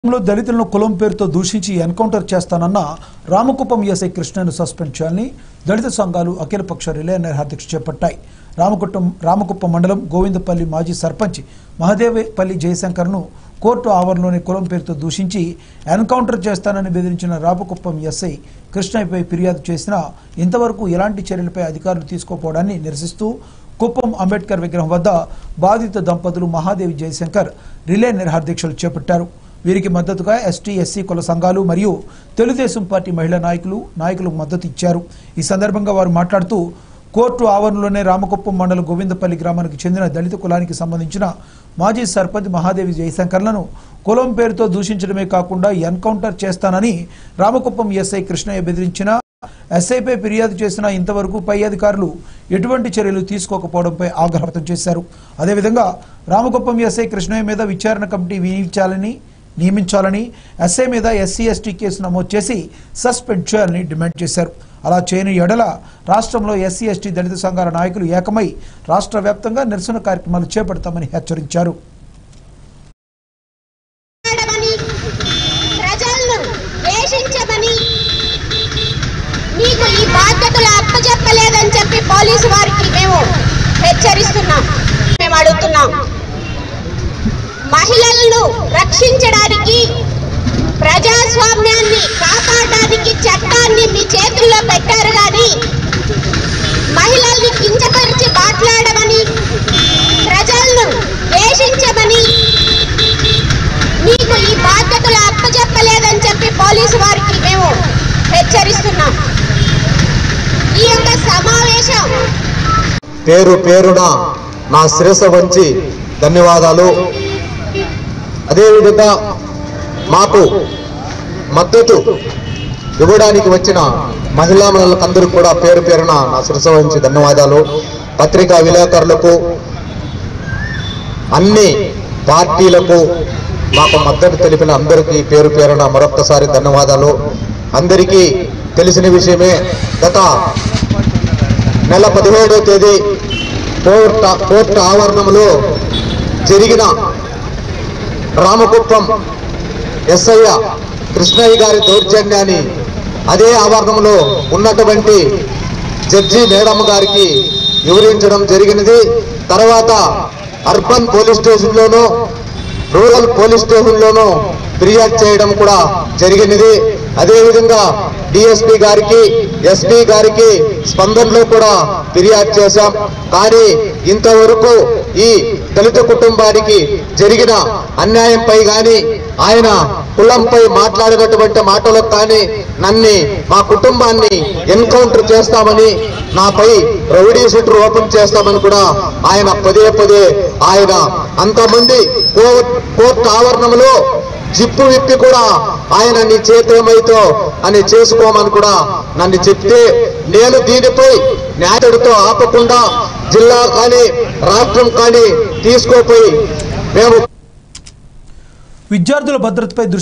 లో దళితులను కులం పేరుతో దూషించి ఎన్కౌంటర్ చేస్తానన్న రామకుప్పం ఎస్ఐ కృష్ణను సస్పెండ్ చేయాలని దళిత సంఘాలు అఖిలపక్ష రిలే నిర్హార్దీక్ష చేపట్టాయి రామకుట్టం రామకుప్పం మండలం గోవిందపల్లి మాజీ సర్పంచ్ మహదేవపల్లి జయశంకర్ను కోర్టు ఆవరణలోని కులం పేరుతో దూషించి ఎన్కౌంటర్ చేస్తానని బెదిరించిన రామకుప్పం ఎస్ఐ కృష్ణయ్యపై ఫిర్యాదు చేసినా ఇంతవరకు ఎలాంటి చర్యలపై అధికారులు తీసుకోకపోవడాన్ని నిరసిస్తూ కుప్పం అంబేద్కర్ విగ్రహం వద్ద బాధిత దంపతులు మహాదేవి జయశంకర్ రిలే నిర్హార్దీక్షలు చేపట్టారు వీరికి మద్దతుగా ఎస్టీ ఎస్సీ కుల సంఘాలు మరియు తెలుగుదేశం పార్టీ మహిళా నాయకులు నాయకులకు మద్దతు ఇచ్చారు ఈ సందర్భంగా వారు మాట్లాడుతూ కోర్టు ఆవరణలోనే రామకుప్పం మండలం గోవిందపల్లి గ్రామానికి చెందిన దళిత కులానికి సంబంధించిన మాజీ సర్పంచ్ మహాదేవి జయశంకర్లను కులం పేరుతో దూషించడమే కాకుండా ఎన్కౌంటర్ చేస్తానని రామకుప్పం ఎస్ఐ కృష్ణయ్య బెదిరించిన ఎస్ఐపై ఫిర్యాదు చేసిన ఇంతవరకు పై అధికారులు ఎటువంటి చర్యలు తీసుకోకపోవడంపై ఆగ్రహం వ్యక్తం చేశారు అదేవిధంగా రామకుప్పం ఎస్ఐ కృష్ణయ్య మీద విచారణ కమిటీ నియమించాలని నియమించాలని ఎస్ఐ మీద ఎస్సీ ఎస్టీ కేసు నమోదు చేసి సస్పెండ్ చేయాలని డిమాండ్ చేశారు అలా చేయని ఎడల రాష్ట్రంలో ఎస్సీ ఎస్టీ దళిత సంఘాల నాయకులు ఏకమై రాష్ట్ర వ్యాప్తంగా నిరసన కార్యక్రమాలు చేపడతామని హెచ్చరించారు మాట్లాడమని ప్రజలను ద్వేషించమని మీకు ఈ బాధ్యతలు అప్పచెప్పలేదని చెప్పి పోలీసు వారికి మేము హెచ్చరిస్తున్నాం మేము అడుగుతున్నాం మహిళలను రక్షించడానికి ప్రజాస్వామ్యాన్ని కాపాడడానికి చట్టాన్ని మీ చేతుల్లో పెట్టారు కానీ మహిళల్ని కించపరిచి మాట్లాడమని ప్రజలను ద్వేషించమని మీకు ఈ బాధ్యతలు అప్పచెప్పలేదని చెప్పి పోలీసు వారికి మేము హెచ్చరిస్తున్నాం ఈ యొక్క సమావేశం పేరు పేరున నా శిరస వంచి ధన్యవాదాలు అదేవిధంగా మాకు మద్దతు ఇవ్వడానికి వచ్చిన మహిళా మనులందరూ కూడా పేరు పేరున నా శిరస వంచి ధన్యవాదాలు పత్రికా విలేకరులకు అన్ని పార్టీలకు మాకు మద్దతు తెలిపిన అందరికీ పేరు పేరున మరొక్కసారి ధన్యవాదాలు అందరికీ తెలిసిన విషయమే గత నెల పదిహేడో తేదీ కోర్టు కోర్టు ఆవరణంలో జరిగిన రామకుప్పం ఎస్ఐ కృష్ణయ్య గారి దౌర్జన్యాన్ని అదే ఆవరణంలో ఉన్నటువంటి జడ్జి మేడం గారికి వివరించడం జరిగినది తర్వాత అర్బన్ పోలీస్ స్టేషన్లోనూ రూరల్ పోలీస్ స్టేషన్లోనూ ఫిర్యాదు చేయడం కూడా జరిగినది అదేవిధంగా డిఎస్పి గారికి ఎస్పీ గారికి స్పందనలో కూడా ఫిర్యాదు చేశాం కానీ ఇంతవరకు ఈ దళిత కుటుంబానికి జరిగిన అన్యాయంపై గాని ఆయన కులంపై మాట్లాడినటువంటి మాటలకు కానీ నన్ని మా కుటుంబాన్ని ఎన్కౌంటర్ చేస్తామని నాపై రౌడీ షీటర్ ఓపెన్ చేస్తామని కూడా ఆయన పదే పదే ఆయన అంతమంది కోర్ట్ కోర్టు ఆవరణంలో జిప్పు విప్పి కూడా ఆయన నీ చేతేమైతో అని చేసుకోమని కూడా నన్ను చెప్తే నేను దీనిపై న్యాయుడితో ఆపకుండా జిల్లా కానీ రాష్ట్రం కానీ తీసుకోపోయి మేము విద్యార్థుల భద్రతపై దృష్టి